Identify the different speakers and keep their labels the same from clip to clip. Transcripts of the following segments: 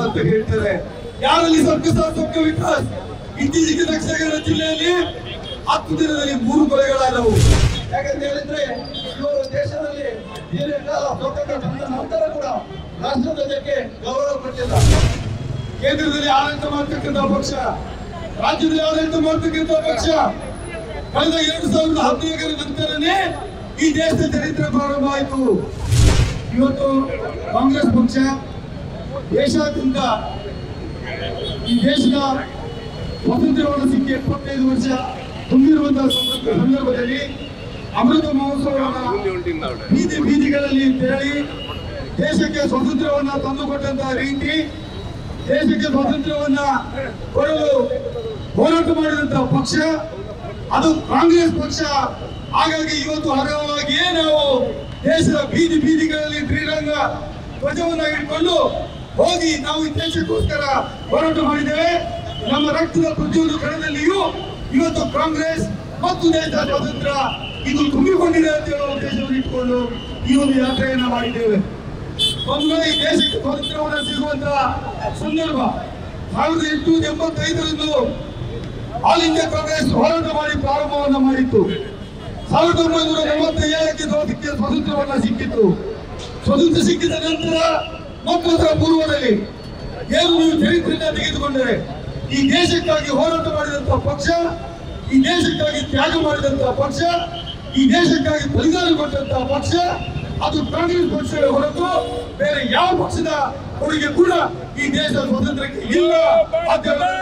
Speaker 1: ಅಂತ ಹೇಳ್ತಾರೆ ಯಾರಲ್ಲಿ ಸಬ್ಕ ಸಾಥ್ ಸಬ್ಕ ವಿಕಾಸ್ ಇತ್ತೀಚೆಗೆ ದಕ್ಷಿಣ ಕನ್ನಡ ಜಿಲ್ಲೆಯಲ್ಲಿ ಹತ್ತು ದಿನದಲ್ಲಿ ಮೂರು ಕೊಲೆಗಳಾದವು ಯಾಕಂತ ಹೇಳಿದ್ರೆ ಇವರು ದೇಶದಲ್ಲಿ ದೀರ್ಘಕಾಲ ಸ್ವತಂತ್ರ ಬಂದ ನಂತರ ಕೂಡ ರಾಷ್ಟ್ರಧ್ವಜಕ್ಕೆ ಗೌರವ ಕೊಟ್ಟಿಲ್ಲ ಕೇಂದ್ರದಲ್ಲಿ ಆಡಳಿತ ಮಾಡ್ತಕ್ಕಂಥ ಪಕ್ಷ ರಾಜ್ಯದಲ್ಲಿ ಆಡಳಿತ ಮಾಡ್ತಕ್ಕಂಥ ಪಕ್ಷ ಕಳೆದ ಎರಡು ಸಾವಿರದ ಹದಿನೈದರ ನಂತರನೇ ಈ ದೇಶದ ಚರಿತ್ರೆ ಪ್ರಾರಂಭ ಆಯಿತು ಇವತ್ತು ಕಾಂಗ್ರೆಸ್ ಪಕ್ಷ ದೇಶಾದ್ಯಂತ ಈ ದೇಶದ ಸ್ವಾತಂತ್ರ್ಯವನ್ನು ಸಿಕ್ಕಿ ಎಪ್ಪತ್ತೈದು ವರ್ಷ ತುಂಬಿರುವಂತಹ ಸಂದರ್ಭ- ಸಂದರ್ಭದಲ್ಲಿ ಅಮೃತ ಮಹೋತ್ಸವವನ್ನು ಬೀದಿ ಬೀದಿಗಳಲ್ಲಿ ತೆರಳಿ ದೇಶಕ್ಕೆ ಸ್ವಾತಂತ್ರ್ಯವನ್ನ ತಂದುಕೊಟ್ಟಂತಹ ರೀತಿ ದೇಶಕ್ಕೆ ಸ್ವಾತಂತ್ರ್ಯವನ್ನ ಕೊಡಲು ಹೋರಾಟ ಮಾಡಿದಂತಹ ಪಕ್ಷ ಅದು ಕಾಂಗ್ರೆಸ್ ಪಕ್ಷ ಹಾಗಾಗಿ ಇವತ್ತು ಹರವಾಗಿಯೇ ನಾವು ದೇಶದ ಬೀದಿ ಬೀದಿಗಳಲ್ಲಿ ತ್ರಿರಂಗ ಧ್ವಜವನ್ನ ಇಟ್ಕೊಂಡು ಹೋಗಿ ನಾವು ಈ ದೇಶಕ್ಕೋಸ್ಕರ ಹೋರಾಟ ಮಾಡಿದ್ದೇವೆ ನಮ್ಮ ರಕ್ತದ ಪ್ರತಿಯೊಂದು ಕಣದಲ್ಲಿಯೂ ಇವತ್ತು ಕಾಂಗ್ರೆಸ್ ಮತ್ತು ದೇಶದ ಸ್ವಾತಂತ್ರ್ಯ ಇದು ತುಂಬಿಕೊಂಡಿದೆ ಅಂತ ಹೇಳುವ ಉದ್ದೇಶವನ್ನು ಇಟ್ಟುಕೊಂಡು ಈ ಒಂದು ಯಾತ್ರೆಯನ್ನ ಮಾಡಿದ್ದೇವೆ ಒಂದು ವೇಳೆ ಈ ದೇಶಕ್ಕೆ ಸ್ವಾತಂತ್ರ್ಯವನ್ನು ಸಿಗುವಂತಹ ಸಂದರ್ಭ ಸಾವಿರದ ಎಂಟುನೂರ ಎಂಬತ್ತೈದರಂದು ಆಲ್ ಇಂಡಿಯಾ ಕಾಂಗ್ರೆಸ್ ಹೋರಾಟ ಮಾಡಿ ಪ್ರಾರಂಭವನ್ನ ಮಾಡಿತ್ತು ಸಾವಿರದ ಒಂಬೈನೂರ ಮೂವತ್ತೇಳಕ್ಕೆ ಸ್ವಾತಂತ್ರ್ಯ ಸ್ವಾತಂತ್ರ್ಯವನ್ನ ಸಿಕ್ಕಿತ್ತು ಸ್ವಾತಂತ್ರ್ಯ ಸಿಕ್ಕಿದ ನಂತರ ಮತ್ತು ಅದರ ಪೂರ್ವದಲ್ಲಿ ಏನು ನೀವು ಚರಿತ್ರೆಯನ್ನ ತೆಗೆದುಕೊಂಡರೆ ಈ ದೇಶಕ್ಕಾಗಿ ಹೋರಾಟ ಮಾಡಿದಂತಹ ಪಕ್ಷ ಈ ದೇಶಕ್ಕಾಗಿ ತ್ಯಾಗ ಮಾಡಿದಂತಹ ಪಕ್ಷ ಈ ದೇಶಕ್ಕಾಗಿ ಬಲಿದಾನ ಕೊಟ್ಟಂತಹ ಪಕ್ಷ ಅದು ಕಾಂಗ್ರೆಸ್ ಪಕ್ಷವೇ ಹೊರತು ಬೇರೆ ಯಾವ ಪಕ್ಷದ ಕೊಡುಗೆ ಕೂಡ ಈ ದೇಶದ ಸ್ವಾತಂತ್ರ್ಯಕ್ಕೆ ಇಲ್ಲ ಅಂತ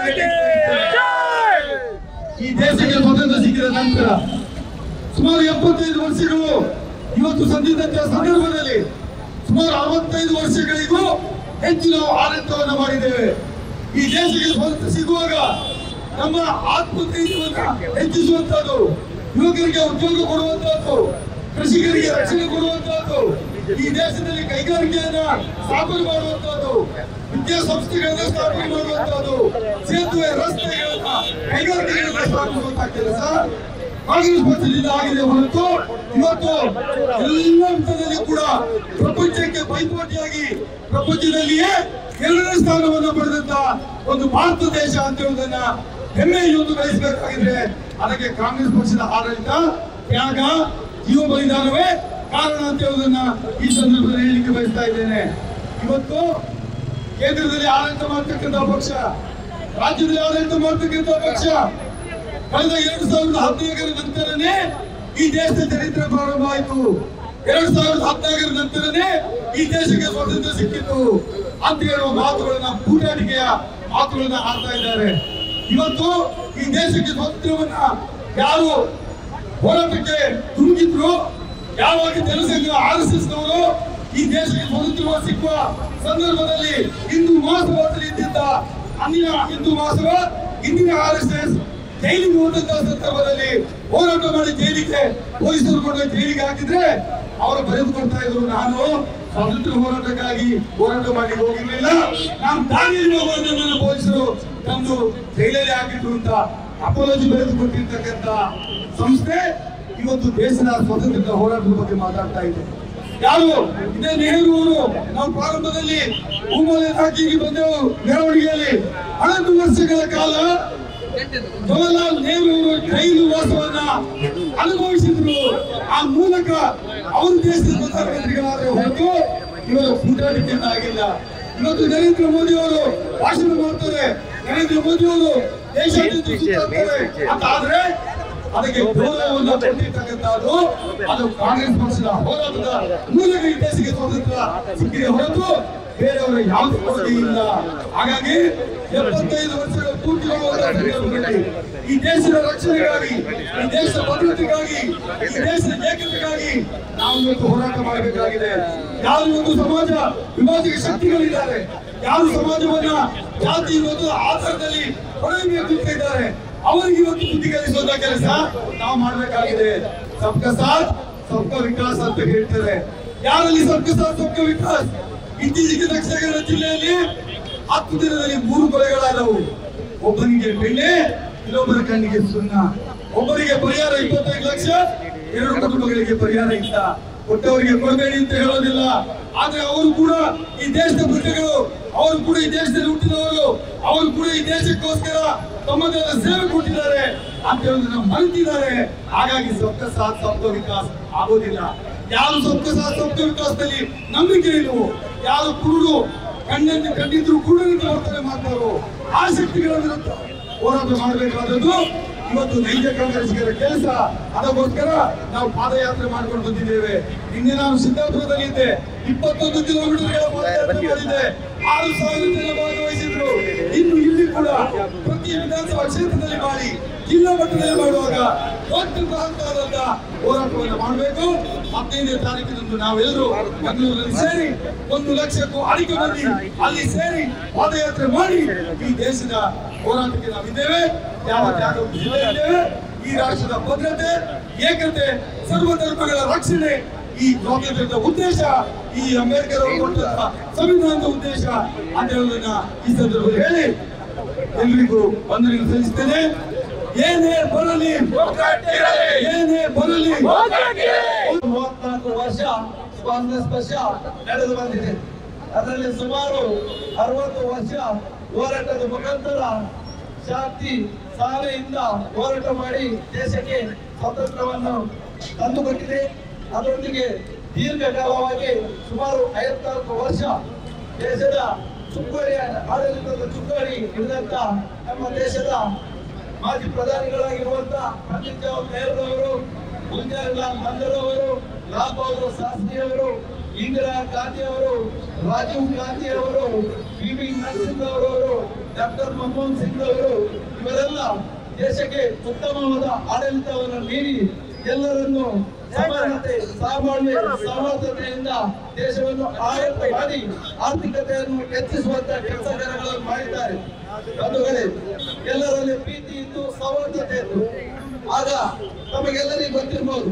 Speaker 1: ಈ ದೇಶಕ್ಕೆ ಸ್ವಾತಂತ್ರ್ಯ ಸಿಕ್ಕಿದ ನಂತರ ಸುಮಾರು ಎಪ್ಪತ್ತೈದು ವರ್ಷಗಳು ಇವತ್ತು ಸಂದಿದ್ದಂತಹ ಸಂದರ್ಭದಲ್ಲಿ ಸುಮಾರು ಅರವತ್ತೈದು ವರ್ಷಗಳಿಗೂ ಹೆಚ್ಚು ನಾವು ಆಡಳಿತವನ್ನು ಮಾಡಿದ್ದೇವೆ ಈ ದೇಶಕ್ಕೆ ಸ್ವಾತಂತ್ರ್ಯ ಸಿಗುವಾಗ ನಮ್ಮ ಆತ್ಮಧೈರ್ಯವನ್ನ ಹೆಚ್ಚಿಸುವಂತಹದ್ದು ಯುವಕರಿಗೆ ಉದ್ಯೋಗ ಕೊಡುವಂತಹದ್ದು ಕೃಷಿಕರಿಗೆ ರಕ್ಷಣೆ ಕೊಡುವಂತಹದ್ದು ಈ ದೇಶದಲ್ಲಿ ಕೈಗಾರಿಕೆಯನ್ನ ಸ್ಥಾಪನೆ ಮಾಡುವಂತಹದ್ದು ವಿದ್ಯಾಸಂಸ್ಥೆಗಳನ್ನ ಸ್ಥಾಪನೆ ಮಾಡುವಂತಹದ್ದು ಸೇತುವೆ ರಸ್ತೆಗಳನ್ನ ಕೈಗಾರಿಕೆಗಳನ್ನ ಸ್ಥಾಪಿಸುವಂತಹ ಕೆಲಸ ಕಾಂಗ್ರೆಸ್ ಪಕ್ಷದಿಂದ ಆಗಿದೆ ಹೊರತು ಇವತ್ತು ಎಲ್ಲ ಹಂತದಲ್ಲಿ ಕೂಡ ಪ್ರಪಂಚಕ್ಕೆ ಪೈಪೋಟಿಯಾಗಿ ಪ್ರಪಂಚದಲ್ಲಿಯೇ ಎರಡನೇ ಸ್ಥಾನವನ್ನು ಪಡೆದಂತ ಒಂದು ಭಾರತ ದೇಶ ಅಂತ ಹೇಳುವುದನ್ನ ಹೆಮ್ಮೆಯನ್ನು ಬಯಸಬೇಕಾಗಿದ್ರೆ ಅದಕ್ಕೆ ಕಾಂಗ್ರೆಸ್ ಪಕ್ಷದ ಆಡಳಿತ ತ್ಯಾಗ ಜೀವ ಬಲಿದಾನವೇ ಕಾರಣ ಅಂತ ಹೇಳುವುದನ್ನ ಈ ಸಂದರ್ಭದಲ್ಲಿ ಹೇಳಲಿಕ್ಕೆ ಬಯಸ್ತಾ ಇದ್ದೇನೆ ಇವತ್ತು ಕೇಂದ್ರದಲ್ಲಿ ಆಡಳಿತ ಮಾಡ್ತಕ್ಕಂಥ ಪಕ್ಷ ರಾಜ್ಯದಲ್ಲಿ ಆಡಳಿತ ಮಾಡ್ತಕ್ಕಂಥ ಪಕ್ಷ ಕಳೆದ ಎರಡು ಸಾವಿರದ ಹದಿನೈದರ ನಂತರನೇ ಈ ದೇಶದ ಚರಿತ್ರೆ ಪ್ರಾರಂಭ ಆಯಿತು ಎರಡು ಸಾವಿರದ ಹದಿನಾಲ್ಕರ ನಂತರನೇ ಈ ದೇಶಕ್ಕೆ ಸ್ವಾತಂತ್ರ್ಯ ಸಿಕ್ಕಿತ್ತು ಅಂತ ಹೇಳುವ ಮಾತುಗಳನ್ನ ಬೂಟಾಟಿಕೆಯ ಮಾತುಗಳನ್ನ ಆಡ್ತಾ ಇದ್ದಾರೆ ಇವತ್ತು ಈ ದೇಶಕ್ಕೆ ಸ್ವಾತಂತ್ರ್ಯವನ್ನ ಯಾರು ಹೋರಾಟಕ್ಕೆ ಧುಮುಕಿದ್ರು ಯಾವಾಗ ಜನಸಂಘ ಆರ್ ಎಸ್ ಎಸ್ ನವರು ಈ ದೇಶಕ್ಕೆ ಸ್ವಾತಂತ್ರ್ಯ ಸಿಕ್ಕುವ ಸಂದರ್ಭದಲ್ಲಿ ಹಿಂದೂ ಮಹಾಸಭಾದಲ್ಲಿ ಇದ್ದಿದ್ದ ಅಂದಿನ ಹಿಂದೂ ಮಹಾಸಭಾ ಇಂದಿನ ಆರ್ ಎಸ್ ಎಸ್ ಜೈಲಿಗೆ ಹೋದಂತಹ ಸಂದರ್ಭದಲ್ಲಿ ಹೋರಾಟ ಮಾಡಿ ಜೈಲಿಗೆ ಪೊಲೀಸರು ಕೊಂಡು ಜೈಲಿಗೆ ಹಾಕಿದ್ರೆ ಅವರು ಬರೆದುಕೊಳ್ತಾ ಇದ್ರು ನಾನು ಸ್ವಾತಂತ್ರ್ಯ ಹೋರಾಟಕ್ಕಾಗಿ ಹೋರಾಟ ಮಾಡಿ ಹೋಗಿರ್ಲಿಲ್ಲ ನಾನು ದಾರಿಯಲ್ಲಿ ಹೋಗುವಾಗ ನನ್ನ ಪೊಲೀಸರು ತಂದು ಜೈಲಲ್ಲಿ ಹಾಕಿದ್ರು ಅಂತ ಅಪಾಲಜಿ ಬರೆದುಕೊಟ್ಟಿರ್ತಕ್ಕಂಥ ಸಂಸ್ಥೆ ಇವತ್ತು ದೇಶದ ಸ್ವಾತಂತ್ರ್ಯದ ಹೋರಾಟದ ಬಗ್ಗೆ ಮಾತಾಡ್ತಾ ಇದೆ ಯಾರು ಇದೇ ನೆಹರು ಅವರು ನಾವು ಪ್ರಾರಂಭದಲ್ಲಿ ಭೂಮಾಲೆ ಹಾಕಿ ಇಲ್ಲಿ ಬಂದೆವು ಮೆರವಣಿಗೆಯಲ್ಲಿ ಹನ್ನೊಂದು ವರ್ಷಗಳ ಕಾಲ ಜವಾಹರ್ಲಾಲ್ ನೆಹರು ಅವರು ಜೈಲು ವಾಸವನ್ನ ಅನುಭವಿಸಿದ್ರು ಆ ಮೂಲಕ ಅವರು ದೇಶದ ಪ್ರಧಾನಮಂತ್ರಿಗಳಾದ್ರೆ ಹೊರತು ಇವರು ಪೂಜಾಟಿಕೆಯಿಂದ ಆಗಿಲ್ಲ ಇವತ್ತು ನರೇಂದ್ರ ಮೋದಿ ಅವರು ಭಾಷಣ ಮಾಡ್ತಾರೆ ನರೇಂದ್ರ ಮೋದಿ ಅವರು ದೇಶಾದ್ಯಂತ ಸುತ್ತಾಡ್ತಾರೆ ಅಂತ ಆದ್ರೆ ಅದಕ್ಕೆ ಗೌರವವನ್ನು ಕೊಟ್ಟಿರ್ತಕ್ಕಂಥದ್ದು ಅದು ಕಾಂಗ್ರೆಸ್ ಪಕ್ಷದ ಹೋರಾಟದ ಮೂಲಕ ಈ ದೇಶಕ್ಕೆ ಸ್ವಾತಂತ್ರ್ಯ ಸಿಕ್ಕಿದೆ ಹೊರತು ಬೇರೆಯವರ ಯಾವುದೇ ಕೊಡುಗೆ ಇಲ್ಲ ಹಾಗಾಗಿ ಎಪ್ಪತ್ತೈದು ವರ್ಷಗಳ ಪೂರ್ತಿ ಹೋಗುವಂತಹ ಸಂದರ್ಭದಲ್ಲಿ ಈ ದೇಶದ ರಕ್ಷಣೆಗಾಗಿ ಈ ದೇಶದ ಭದ್ರತೆಗಾಗಿ ಈ ದೇಶದ ಏಕತೆಗಾಗಿ ನಾವು ಇವತ್ತು ಹೋರಾಟ ಮಾಡಬೇಕಾಗಿದೆ ಯಾರು ಇವತ್ತು ಸಮಾಜ ವಿಭಾಜಕ ಶಕ್ತಿಗಳಿದ್ದಾರೆ ಯಾರು ಸಮಾಜವನ್ನ ಜಾತಿ ಮತ್ತು ಆಧಾರದಲ್ಲಿ ಹೊಡೆಯಬೇಕು ಅಂತ ಇದ್ದಾರೆ ಅವರಿಗೆ ಇವತ್ತು ಬುದ್ಧಿ ಕಲಿಸುವಂತ ಕೆಲಸ ನಾವು ಮಾಡಬೇಕಾಗಿದೆ ಸಬ್ಕ ಸಾಥ್ ಸಬ್ಕ ವಿಕಾಸ್ ಅಂತ ಹೇಳ್ತಾರೆ ಯಾರಲ್ಲಿ ಸಬ್ಕ ಸಾಥ್ ಸಬ್ಕ ವಿಕಾಸ್ ಇತ್ತೀಚೆಗೆ ದಕ್ಷಿಣ ಕನ್ನಡ ಜಿಲ್ಲೆಯಲ್ಲಿ ಹತ್ತು ದಿನದಲ್ಲಿ ಮೂರು ಕೊಲೆಗಳಾದವು ಒಬ್ಬನಿಗೆ ಬೆಣ್ಣೆ ಇನ್ನೊಬ್ಬರ ಕಣ್ಣಿಗೆ ಸುಣ್ಣ ಒಬ್ಬರಿಗೆ ಪರಿಹಾರ ಇಪ್ಪತ್ತೈದು ಲಕ್ಷ ಎರಡು ಕುಟುಂಬಗಳಿಗೆ ಪರಿಹಾರ ಇಲ್ಲ ಕೊಟ್ಟವರಿಗೆ ಕೊಡಬೇಡಿ ಅಂತ ಹೇಳೋದಿಲ್ಲ ಆದ್ರೆ ಅವರು ಕೂಡ ಈ ದೇಶದ ಪ್ರಜೆಗಳು ಅವರು ಕೂಡ ಈ ದೇಶದಲ್ಲಿ ಹುಟ್ಟಿದವರು ಅವರು ಕೂಡ ಈ ದೇಶಕ್ಕೋಸ್ಕರ ತಮ್ಮದೇ ಆದ ಸೇವೆ ಕೊಟ್ಟಿದ್ದಾರೆ ಅಂತ ಹೇಳೋದನ್ನ ಮರೆತಿದ್ದಾರೆ ಹಾಗಾಗಿ ಸಬ್ಕ ಸಾಥ್ ಸಬ್ಕ ವಿಕಾಸ್ ಆಗೋದಿಲ್ಲ ಯಾರು ಸಬ್ಕ ಸಾಥ್ ಸಬ್ಕ ವಿಕಾಸದಲ್ಲಿ ನಂಬಿಕೆ ಇಲ್ವೋ ಯಾರು ಕುರುಡು ಕಣ್ಣಲ್ಲಿ ಕಂಡಿದ್ರು ಕುರುಡನಿಂದ ವರ್ತನೆ ಮಾಡ್ತಾರೋ ಆ ಶಕ್ತಿಗಳ ವಿರುದ್ಧ ಹೋರಾಟ ಮಾಡಬೇಕಾದದ್ದು ಇವತ್ತು ನೈಜ ಕಾಂಗ್ರೆಸ್ಸಿಗರ ಕೆಲಸ ಅದಕ್ಕೋಸ್ಕರ ನಾವು ಪಾದಯಾತ್ರೆ ಮಾಡ್ಕೊಂಡು ಬಂದಿದ್ದೇವೆ ನಿನ್ನೆ ನಾನು ಸಿದ್ದಾಪುರದಲ್ಲಿ ಇದ್ದೆ ಇಪ್ಪತ್ತೊಂದು ಕಿಲೋಮೀಟರ್ಗಳ ಪಾದಯಾತ್ರೆ ಮಾಡಿದ್ದೆ ಆರು ಸಾವಿರ ಜನ ಭಾಗವಹಿಸಿದ್ರು ಇನ್ನು ಇಲ್ಲಿ ಕೂಡ ಪ್ರತಿ ವಿಧಾನಸಭಾ ಕ್ಷೇತ್ರದಲ್ಲಿ ಮಾಡಿ ಜಿಲ್ಲಾ ಮಟ್ಟದಲ್ಲಿ ಮಾಡುವಾಗ ದೊಡ್ಡ ಬೃಹತ್ತಾದಂತ ಹೋರಾಟವನ್ನು ಮಾಡಬೇಕು ಹದಿನೈದನೇ ತಾರೀಕಿನಂದು ನಾವೆಲ್ಲರೂ ಬೆಂಗಳೂರಲ್ಲಿ ಸೇರಿ ಒಂದು ಲಕ್ಷಕ್ಕೂ ಅಧಿಕ ಮಂದಿ ಅಲ್ಲಿ ಸೇರಿ ಪಾದಯಾತ್ರೆ ಮಾಡಿ ಈ ದೇಶದ ಹೋರಾಟಕ್ಕೆ ನಾವಿದ್ದೇವೆ ಯಾವ ತ್ಯಾಗಕ್ಕೂ ಸಿದ್ಧ ಇದ್ದೇವೆ ಈ ರಾಷ್ಟ್ರದ ಭದ್ರತೆ ಏಕತೆ ಸರ್ವ ಧರ್ಮಗಳ ರಕ್ಷಣೆ ಈ ಸ್ವಾತಂತ್ರ್ಯದ ಉದ್ದೇಶ ಈ ಅಂಬೇಡ್ಕರ್ ಅವರು ಕೊಟ್ಟಂತಹ ಸಂವಿಧಾನದ ಉದ್ದೇಶ ಅಂತ ಹೇಳೋದನ್ನ ಈ ಸಂದರ್ಭದಲ್ಲಿ ಹೇಳಿ ಎಲ್ರಿಗೂ ವಂದನೆಗಳು ಸಲ್ಲಿಸ್ತೇನೆ ಏನೇ ಬರಲಿ ಏನೇ ಬರಲಿ
Speaker 2: ಮೂವತ್ನಾಲ್ಕು ವರ್ಷ ಕಾಂಗ್ರೆಸ್ ಪಕ್ಷ ನಡೆದು ಬಂದಿದೆ ಅದರಲ್ಲಿ ಸುಮಾರು ಅರವತ್ತು ವರ್ಷ ಹೋರಾಟದ ಮುಖಾಂತರ ಶಾಂತಿ ಸಾಲೆಯಿಂದ ಹೋರಾಟ ಮಾಡಿ ದೇಶಕ್ಕೆ ಸ್ವಾತಂತ್ರ್ಯವನ್ನು ತಂದುಕೊಟ್ಟಿದೆ ಅದರೊಂದಿಗೆ ದೀರ್ಘಕಾಲವಾಗಿ ಸುಮಾರು ಐವತ್ನಾಲ್ಕು ವರ್ಷ ದೇಶದ ಚುಕ್ಕಾಣಿ ಆಡಳಿತದ ಚುಕ್ಕಾಣಿ ಹಿಡಿದಂತ ನಮ್ಮ ದೇಶದ ಮಾಜಿ ಪ್ರಧಾನಿಗಳಾಗಿರುವಂತ ಪಂಡಿತ್ ಜವಾಹರ್ ನೆಹರು ಅವರು ಗುಲ್ಜಾರ್ಲಾಲ್ ನಂದರ್ ಅವರು ಲಾಲ್ ಬಹದ್ದೂರ್ ಶಾಸ್ತ್ರಿ ಅವರು ಇಂದಿರಾ ಗಾಂಧಿ ಅವರು ರಾಜೀವ್ ಗಾಂಧಿ ಅವರು ಪಿ ವಿ ನರಸಿಂಹ ಅವರು ಡಾಕ್ಟರ್ ಮನಮೋಹನ್ ಸಿಂಗ್ ಅವರು ಇವರೆಲ್ಲ ದೇಶಕ್ಕೆ ಉತ್ತಮವಾದ ಆಡಳಿತವನ್ನು ನೀಡಿ ಎಲ್ಲರನ್ನು ಸಮಾನತೆ ಸಾಮಾನ್ಯ ಸಮಾನತೆಯಿಂದ ದೇಶವನ್ನು ಆಡಳಿತ ಮಾಡಿ ಆರ್ಥಿಕತೆಯನ್ನು ಹೆಚ್ಚಿಸುವಂತ ಕೆಲಸ ಕಾರ್ಯಗಳನ್ನು ಮಾಡಿದ್ದಾರೆ ಬಂಧುಗಳೇ ಎಲ್ಲರಲ್ಲಿ ಪ್ರೀತಿ ಇದ್ದು ಸೌಹಾರ್ದತೆ ಇತ್ತು ಆಗ ನಮಗೆಲ್ಲರಿಗೂ ಗೊತ್ತಿರ್ಬೋದು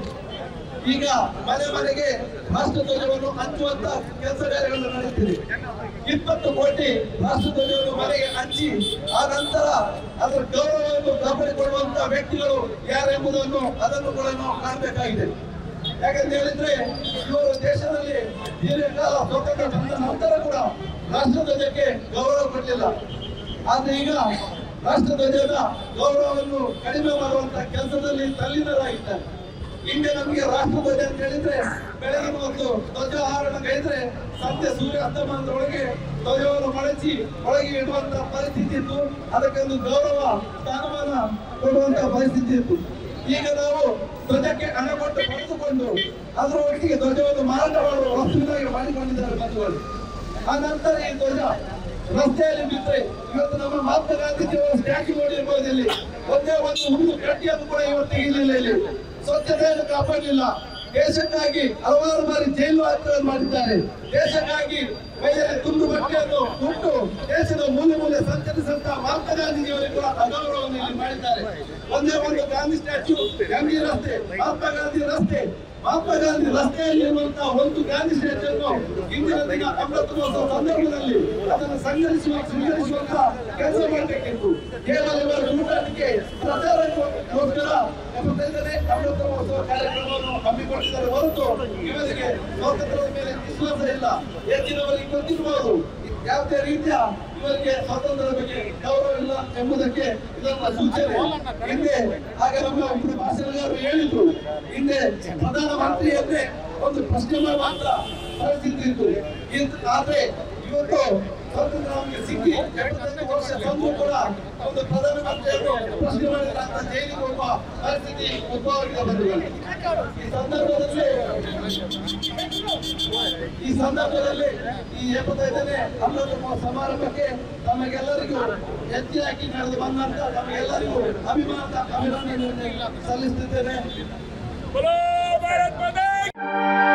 Speaker 2: ಈಗ ಮನೆ ಮನೆಗೆ ರಾಷ್ಟ್ರ ಧ್ವಜವನ್ನು ಹಂಚುವಂತ ಕೆಲಸ ಕಾರ್ಯಗಳು ನಡೆಯುತ್ತಿದೆ ಇಪ್ಪತ್ತು ಕೋಟಿ ರಾಷ್ಟ್ರ ಧ್ವಜವನ್ನು ಮನೆಗೆ ಹಂಚಿ ಆ ನಂತರ ಅದರ ಗೌರವವನ್ನು ಕಾಪಾಡಿಕೊಳ್ಳುವಂತ ವ್ಯಕ್ತಿಗಳು ಯಾರೆಂಬುದನ್ನು ಅದನ್ನು ಕೂಡ ನಾವು ಕಾಣಬೇಕಾಗಿದೆ ಯಾಕಂತ ಹೇಳಿದ್ರೆ ಇವರು ದೇಶದಲ್ಲಿ ದೀರ್ಘಕಾಲ ಸ್ವಾತಂತ್ರ್ಯ ಬಂದ ನಂತರ ಕೂಡ ರಾಷ್ಟ್ರ ಧ್ವಜಕ್ಕೆ ಗೌರವ ಕೊಡಲಿಲ್ಲ ಆದ್ರೆ ಈಗ ರಾಷ್ಟ್ರ ಧ್ವಜದ ಗೌರವವನ್ನು ಕಡಿಮೆ ಮಾಡುವಂತ ಕೆಲಸದಲ್ಲಿ ತಲ್ಲೀನರಾಗಿದ್ದಾರೆ ಹಿಂದೆ ನಮಗೆ ರಾಷ್ಟ್ರ ಧ್ವಜ ಅಂತ ಹೇಳಿದ್ರೆ ಬೆಳಗಿನ ಹೊತ್ತು ಧ್ವಜ ಹಾರಣ ಕೈದ್ರೆ ಸಂಜೆ ಸೂರ್ಯ ಅಸ್ತಮಾನದೊಳಗೆ ಧ್ವಜವನ್ನು ಮಡಚಿ ಒಳಗೆ ಇಡುವಂತ ಪರಿಸ್ಥಿತಿ ಇತ್ತು ಅದಕ್ಕೊಂದು ಗೌರವ ಸ್ಥಾನಮಾನ ಕೊಡುವಂತ ಪರಿಸ್ಥಿತಿ ಇತ್ತು ಈಗ ನಾವು ಧ್ವಜಕ್ಕೆ ಹಣ ಕೊಟ್ಟು ಪಡೆದುಕೊಂಡು ಅದರ ಒಟ್ಟಿಗೆ ಧ್ವಜವನ್ನು ಮಾರಾಟ ಮಾಡುವ ವಸ್ತುವಿನಾಗಿ ಮಾಡಿಕೊಂಡಿದ್ದಾರೆ ಬಂಧುಗಳು ಆ ನಂತರ ಈ ಧ್ವಜ ರಸ್ತೆಯಲ್ಲಿ ಬಿದ್ದರೆ ಇವತ್ತು ನಮ್ಮ ಮಹಾತ್ಮ ಗಾಂಧೀಜಿಯವರ ಸ್ಟ್ಯಾಚ್ಯೂ ನೋಡಿರ್ಬೋದು ಇಲ್ಲಿ ಒಂದೇ ಒಂದು ಹುಡುಗ ಗಟ್ಟಿಯನ್ನು ಕೂಡ ಇವತ್ತು ಇರಲಿಲ್ಲ ಇಲ್ಲಿ ಸ್ವಚ್ಛತೆಯನ್ನು ಕಾಪಾಡಲಿಲ್ಲ ದೇಶಕ್ಕಾಗಿ ಹಲವಾರು ಬಾರಿ ಜೈಲು ಯಾತ್ರೆ ಮಾಡಿದ್ದಾರೆ ದೇಶಕ್ಕಾಗಿ ಕೈಯಲ್ಲಿ ತುಂಡು ಬಟ್ಟೆಯನ್ನು ಕೊಟ್ಟು ದೇಶದ ಮೂಲೆ ಮೂಲೆ ಸಂಚರಿಸಂತ ಮಹಾತ್ಮ ಗಾಂಧೀಜಿಯವರಿಗೆ ಕೂಡ ಅಗೌರವವನ್ನು ಇಲ್ಲಿ ಮಾಡಿದ್ದಾರೆ ಒಂದೇ ಒಂದು ಗಾಂಧಿ ಸ್ಟ್ಯಾಚ್ಯೂ ಗಾಂಧಿ ರಸ್ತೆ ಮಹಾತ್ಮ ಗಾಂಧಿ ರಸ್ತೆ ಮಹಾತ್ಮ ಗಾಂಧಿ ರಸ್ತೆಯಲ್ಲಿರುವಂತಹ ಒಂದು ಗಾಂಧಿ ಸ್ಟ್ಯಾಚ್ಯೂ ಅನ್ನು ಇಂದಿನ ದಿನ ಅಮೃತ ಮಹೋತ್ಸವ ಸಂದರ್ಭದಲ್ಲಿ ಅದನ್ನು ಸಂಗ್ರಹಿಸುವ ಸ್ವೀಕರಿಸುವಂತ ಕೆಲಸ ಮಾಡಬೇಕಿತ್ತು ಕೇವಲ ಇವರ ಊಟಕ್ಕೆ ಪ್ರಚಾರಕ್ಕೋಸ್ಕರ ಎಪ್ಪತ್ತೈದನೇ ಅಮೃತ ಮಹೋತ್ಸವ ಕಾರ್ಯಕ್ರಮವನ್ನು ಹಮ್ಮಿಕೊಂಡಿದ್ದಾರೆ ಹೊರತು ಇವರಿಗೆ ಸ್ವಾತಂತ್ರ್ಯದ ಮೇಲೆ ವಿಶ್ವಾಸ ಇಲ್ಲ ಹೆಚ್ಚಿನವರಿಗೆ ಗೊತ್ತಿರಬಹುದು ಯಾವುದೇ ರೀತಿಯ ಇವರಿಗೆ ಸ್ವಾತಂತ್ರ್ಯದ ಬಗ್ಗೆ ಗೌರವ ಇಲ್ಲ ಎಂಬುದಕ್ಕೆ ಇದೊಂದು ಸೂಚನೆ ಹಿಂದೆ ಆಗ ನಮ್ಮ ಒಬ್ಬರು ಭಾಷಣಗಾರರು ಹೇಳಿದ್ರು ಹಿಂದೆ ಪ್ರಧಾನಮಂತ್ರಿ ಅಂದ್ರೆ ಒಂದು ಪ್ರಶ್ನೆ ಮಾಡುವಂತ ಪರಿಸ್ಥಿತಿ ಇತ್ತು ಇದ್- ಆದ್ರೆ ಇವತ್ತು ಸ್ವಾತಂತ್ರ್ಯ ನಮಗೆ ಸಿಕ್ಕಿ ಎಪ್ಪತ್ತೈದು ವರ್ಷ ಬಂದು ಕೂಡ ಒಂದು ಪ್ರಧಾನಮಂತ್ರಿಯನ್ನು ಪ್ರಶ್ನೆ ಮಾಡಿದ್ರೆ ಅಂತ ಜೈಲಿಗೆ ಹೋಗುವ ಪರಿಸ್ಥಿತಿ ಉದ್ಭವವಾಗಿದೆ ಬಂಧುಗಳೇ. ಈ ಸಂದರ್ಭದಲ್ಲಿ ಈ ಸಂದರ್ಭದಲ್ಲಿ ಈ ಎಪ್ಪತ್ತೈದನೇ ಅಮೃತ ಮಹೋತ್ಸವ ಸಮಾರಂಭಕ್ಕೆ ತಮಗೆಲ್ಲರಿಗೂ ಹೆಚ್ಚಿನಾಗಿ ನಡೆದು ಬಂದಂತ ತಮಗೆಲ್ಲರಿಗೂ ಅಭಿಮಾನದ ಅಭಿನಂದನೆ ಸಲ್ಲಿಸುತ್ತಿದ್ದೇನೆ
Speaker 3: बोलो भारत माता की